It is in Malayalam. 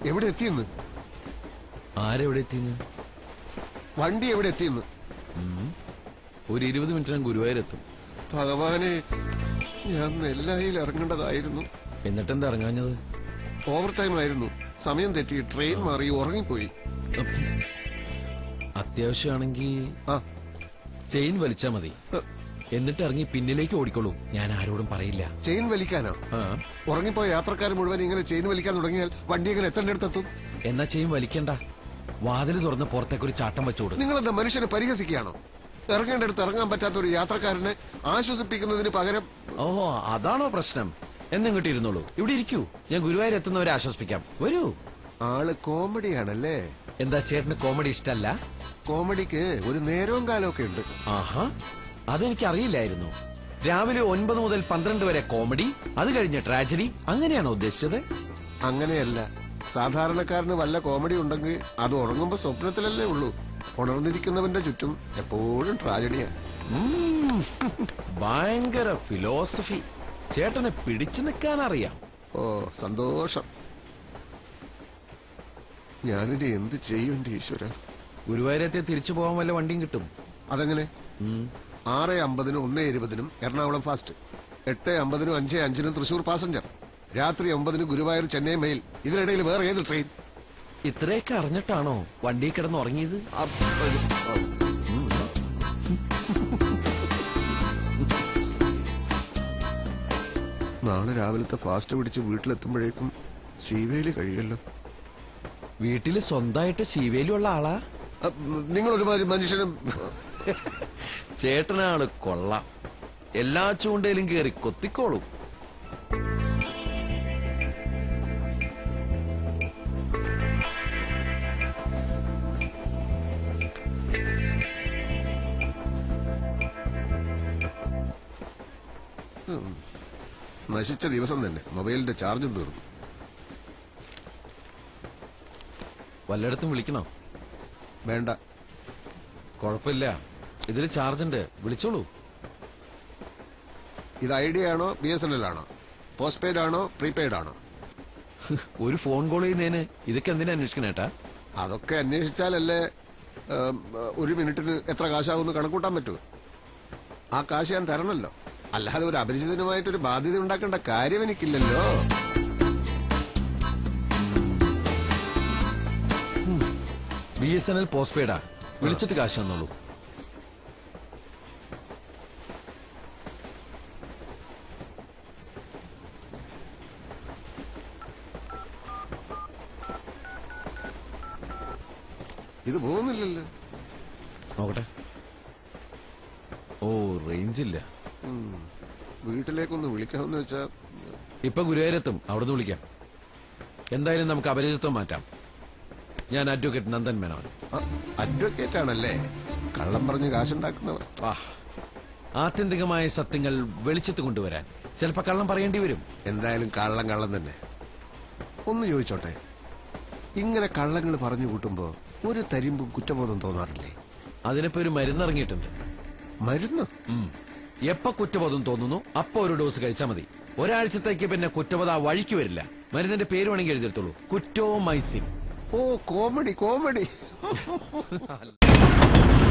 എവിടെ എത്തിയെന്ന് ആരെവിടെ എത്തിന്ന് വണ്ടി എവിടെ എത്തിയെന്ന് ഒരു ഇരുപത് മിനിറ്റിനും ഗുരുവായൂരെത്തും ഭഗവാനെ ഞാൻ നെല്ലായിൽ ഇറങ്ങേണ്ടതായിരുന്നു എന്നിട്ടെന്താ ഇറങ്ങാഞ്ഞത് ഓവർ ടൈം ആയിരുന്നു സമയം തെറ്റി ട്രെയിൻ മാറി ഉറങ്ങിപ്പോയി അത്യാവശ്യമാണെങ്കിൽ ആ ചെയിൻ വലിച്ചാ മതി ഏ, എന്നിട്ട് ഇറങ്ങി പിന്നിലേക്ക് ഓടിക്കോളൂ ഞാൻ ആരോടും പറയില്ല ചെയിൻ വലിക്കാനോ ആ ഉറങ്ങിപ്പോയ യാത്രക്കാർ മുഴുവൻ ഇങ്ങനെ ചെയിൻ വലിക്കാൻ തുടങ്ങിയാൽ വണ്ടി എങ്ങനെ എത്തേണ്ടടുത്തെത്തും എന്നാ ചെയിൻ വലിക്കണ്ട വാതില് തുറന്ന് പുറത്തേക്ക് ഒരു ചാട്ടം വെച്ചോട് നിങ്ങൾ എന്താ മനുഷ്യനെ പരിഹസിക്കുകയാണോ ഇറങ്ങേണ്ടടുത്ത് ഇറങ്ങാൻ പറ്റാത്ത ഒരു യാത്രക്കാരനെ ആശ്വസിപ്പിക്കുന്നതിന് പകരം ഓഹോ അതാണോ പ്രശ്നം എന്നിങ്ങോട്ട് ഇരുന്നോളൂ ഇവിടെ ഇരിക്കൂ ഞാൻ ഗുരുവായൂർ എത്തുന്നവരെ ആശ്വസിപ്പിക്കാം വരൂ ആള് കോമഡിയാണല്ലേ എന്താ ചേട്ടന് കോമഡി ഇഷ്ടല്ല കോമഡിക്ക് ഒരു നേരവും കാലമൊക്കെ ഉണ്ട് ആഹാ അതെനിക്ക് അറിയില്ലായിരുന്നു രാവിലെ ഒൻപത് മുതൽ പന്ത്രണ്ട് വരെ കോമഡി അത് കഴിഞ്ഞ് ട്രാജഡി അങ്ങനെയാണോ ഉദ്ദേശിച്ചത് അങ്ങനെയല്ല സാധാരണക്കാരന് വല്ല കോമഡി ഉണ്ടെങ്കിൽ അത് ഉറങ്ങുമ്പോ സ്വപ്നത്തിലല്ലേ ഉള്ളൂ ഉണർന്നിരിക്കുന്നവന്റെ ചുറ്റും എപ്പോഴും ട്രാജഡിയാ ഉം. ഭയങ്കര ഫിലോസഫി ചേട്ടനെ പിടിച്ചു നിൽക്കാൻ അറിയാം ഓ സന്തോഷം ഞാനിനി എന്ത് ചെയ്യും എന്റെ ഈശ്വര ഗുരുവായൂരത്തെ തിരിച്ചു പോകാൻ വല്ല വണ്ടിയും കിട്ടും അതെങ്ങനെ ഉം. ആറ് അമ്പതിനും ഒന്ന് ഇരുപതിനും എറണാകുളം ഫാസ്റ്റ് എട്ട് അമ്പതിനും അഞ്ച് അഞ്ചിനും തൃശൂർ പാസഞ്ചർ രാത്രി ഒമ്പതിന് ഗുരുവായൂർ ചെന്നൈ മെയിൽ ഇതിനിടയിൽ വേറെ ഏത് ട്രെയിൻ ഇത്രയൊക്കെ അറിഞ്ഞിട്ടാണോ വണ്ടി കിടന്ന് ഉറങ്ങിയത് അപ്പ- ഓ. നാളെ രാവിലത്തെ ഫാസ്റ്റ് പിടിച്ച് വീട്ടിലെത്തുമ്പോഴേക്കും ശീവേലി കഴിയല്ലോ വീട്ടില് സ്വന്തമായിട്ട് ശീവേലിയുള്ള ആളാ അ- നിങ്ങൾ ഒരുമാതിരി മനുഷ്യനും ചേട്ടനാണ് കൊള്ളാം എല്ലാ ചൂണ്ടയിലും കയറി കൊത്തിക്കോളും നശിച്ച ദിവസം തന്നെ മൊബൈലിന്റെ ചാർജും തീർന്നു വല്ലയിടത്തും വിളിക്കണോ വേണ്ട കുഴപ്പമില്ല ഇതിൽ ചാർജ് ഉണ്ട് വിളിച്ചോളൂ ഇത് ഐഡിയ ആണോ ബി എസ് എൻ എൽ ആണോ പോസ്റ്റ് പെയ്ഡ് ആണോ പ്രീപെയ്ഡ് ആണോ ഒരു ഫോൺ കോൾ ചെയ്യുന്നതിന് ഇതൊക്കെ എന്തിനാ അന്വേഷിക്കണേട്ടാ അതൊക്കെ അന്വേഷിച്ചാലല്ലേ ഏം, ഒരു മിനിറ്റിന് എത്ര കാശാവുമെന്ന് കണക്കൂട്ടാൻ പറ്റൂ ആ കാശ് ഞാൻ തരണമല്ലോ അല്ലാതെ ഒരു അപരിചിതനുമായിട്ടൊരു ബാധ്യത ഉണ്ടാക്കേണ്ട കാര്യം എനിക്കില്ലല്ലോ ബി എസ് എൻ എൽ പോസ്റ്റ് പെയ്ഡാ വിളിച്ചിട്ട് കാശ് തന്നോളൂ ഇത് പോകുന്നില്ലല്ലോ നോക്കട്ടെ ഓ റേഞ്ച് ഇല്ല വീട്ടിലേക്കൊന്ന് വിളിക്കാമെന്ന് വെച്ചാ ഇപ്പൊ ഗുരുവായൂരെത്തും അവിടുന്ന് വിളിക്കാം എന്തായാലും നമുക്ക് അപരിചിത്വം മാറ്റാം ഞാൻ അഡ്വക്കേറ്റ് നന്ദൻ മേനോൻ അഡ്വക്കേറ്റ് ആണല്ലേ കള്ളം പറഞ്ഞ് കാശുണ്ടാക്കുന്നവർ ആ ആത്യന്തികമായ സത്യങ്ങൾ വെളിച്ചത്ത് കൊണ്ടുവരാൻ ചിലപ്പോ കള്ളം പറയേണ്ടി വരും എന്തായാലും കള്ളം കള്ളം തന്നെ ഒന്ന് ചോദിച്ചോട്ടെ ഇങ്ങനെ കള്ളങ്ങൾ പറഞ്ഞു കൂട്ടുമ്പോ ഒരു തരിമ്പും കുറ്റബോധം തോന്നാറില്ലേ അതിനിപ്പോ ഒരു മരുന്നിറങ്ങിയിട്ടുണ്ട് മരുന്ന് ഉം. എപ്പോ കുറ്റബോധം തോന്നുന്നു അപ്പൊ ഒരു ഡോസ് കഴിച്ചാൽ മതി ഒരാഴ്ചത്തേക്ക് പിന്നെ കുറ്റബോധം ആ വഴിക്ക് വരില്ല മരുന്നിന്റെ പേര് വേണമെങ്കിൽ എഴുതിയെടുത്തോളൂ കുറ്റോ മൈസിൻ ഓ കോമഡി കോമഡി